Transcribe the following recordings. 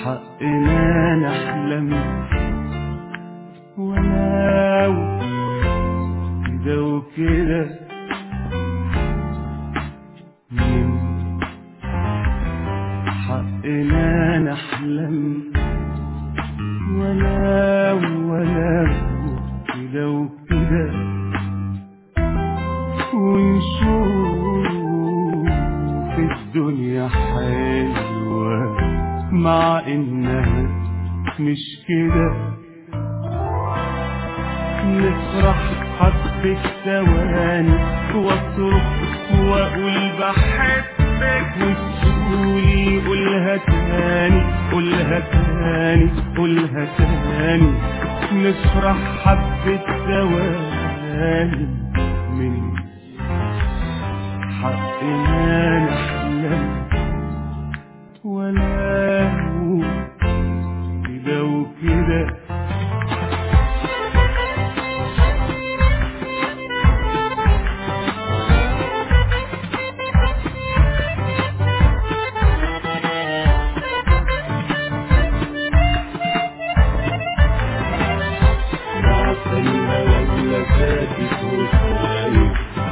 حقنا نحلم ولو كده وكده من حقنا نحلم ولو ولو كده وكده ونشوف الدنيا حلوة مع إنها مش كده نفرح حبة ثواني واصرخ واقول بحبك وتقولي قولها تاني قولها تاني قولها تاني نفرح حبة ثواني من حقنا نحلم ولو كده وكده عسلنا ولا فاتت وخايف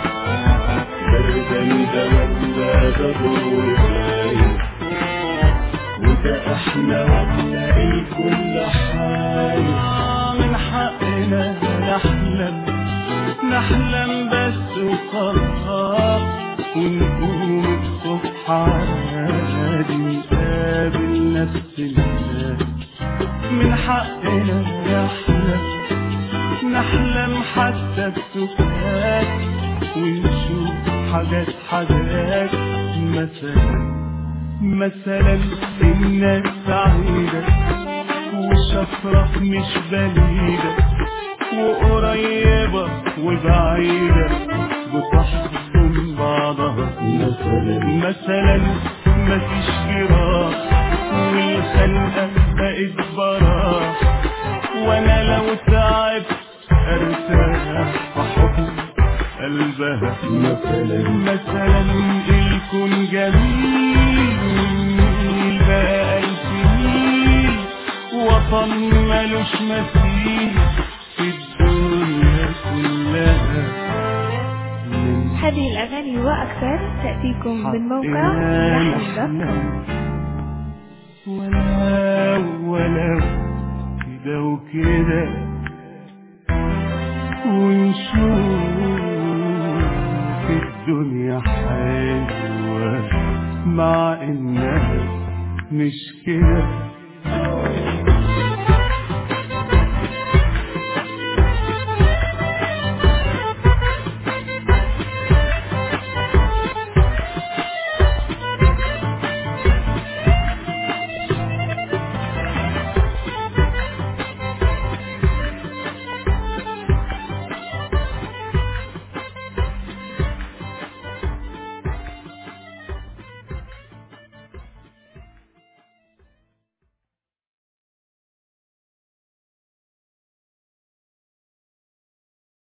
بردا ده ولا ده دور خايف وده احنا ولا الكل حايف من حقنا نحلم نحلم بس وخلاص ونقوم الصبح عادي نقابل نفس الناس من حقنا نحلم نحلم حتى بسكات ونشوف حاجات حاجات مثلا مثلا الناس سعيدة وشفرة مش بعيدة وقريبة وبعيدة بتحضن بعضها مثلا مثلا مفيش جراح والخلقة بقت براح وانا لو تعبت ارتاح في حضن قلبها مثلا مثلا الكون جميل والنيل بقى ألف ميل وطن ملوش مثيل في الدنيا كلها من هذه الأغاني وأكثر تأتيكم من موقع حقنا لحن دوت كوم. نحلم ولو ولو كده وكده ونشوف الدنيا حلوة مع إنها مش كده